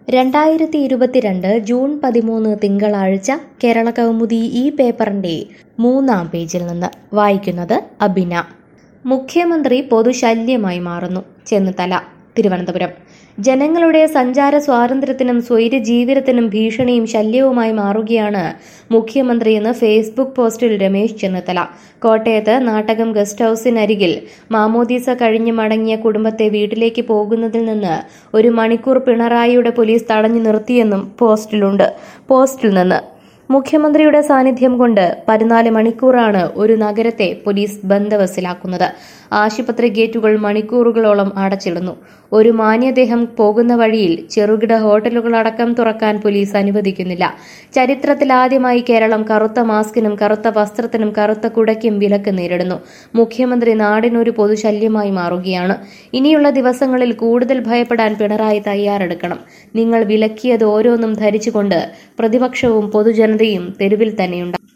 രണ്ടായിരത്തി ഇരുപത്തിരണ്ട് ജൂൺ പതിമൂന്ന് തിങ്കളാഴ്ച കേരള കൗമുദി ഈ പേപ്പറിന്റെ മൂന്നാം പേജിൽ നിന്ന് വായിക്കുന്നത് അബിന മുഖ്യമന്ത്രി പൊതുശല്യമായി മാറുന്നു ചെന്നിത്തല തിരുവനന്തപുരം ജനങ്ങളുടെ സഞ്ചാര സ്വാതന്ത്ര്യത്തിനും സ്വൈര ജീവിതത്തിനും ഭീഷണിയും ശല്യവുമായി മാറുകയാണ് മുഖ്യമന്ത്രിയെന്ന് ഫേസ്ബുക്ക് പോസ്റ്റിൽ രമേശ് ചെന്നിത്തല കോട്ടയത്ത് നാട്ടകം ഗസ്റ്റ് ഹൌസിനരികിൽ മാമോദീസ കഴിഞ്ഞ് മടങ്ങിയ കുടുംബത്തെ വീട്ടിലേക്ക് പോകുന്നതിൽ നിന്ന് ഒരു മണിക്കൂർ പിണറായിയുടെ പോലീസ് തടഞ്ഞു നിർത്തിയെന്നും പോസ്റ്റിലുണ്ട് പോസ്റ്റിൽ നിന്ന് മുഖ്യമന്ത്രിയുടെ സാന്നിധ്യം കൊണ്ട് പതിനാല് മണിക്കൂറാണ് ഒരു നഗരത്തെ പോലീസ് ബന്ദവസിലാക്കുന്നത് ആശുപത്രി ഗേറ്റുകൾ മണിക്കൂറുകളോളം അടച്ചിടുന്നു ഒരു മാന്യദേഹം പോകുന്ന വഴിയിൽ ചെറുകിട ഹോട്ടലുകളടക്കം തുറക്കാൻ പോലീസ് അനുവദിക്കുന്നില്ല ചരിത്രത്തിലാദ്യമായി കേരളം കറുത്ത മാസ്കിനും കറുത്ത വസ്ത്രത്തിനും കറുത്ത കുടയ്ക്കും വിലക്ക് നേരിടുന്നു മുഖ്യമന്ത്രി നാടിനൊരു പൊതുശല്യമായി മാറുകയാണ് ഇനിയുള്ള ദിവസങ്ങളിൽ കൂടുതൽ ഭയപ്പെടാൻ പിണറായി തയ്യാറെടുക്കണം നിങ്ങൾ വിലക്കിയത് ഓരോന്നും ധരിച്ചുകൊണ്ട് പ്രതിപക്ഷവും പൊതുജനതയും തെരുവിൽ തന്നെയുണ്ട്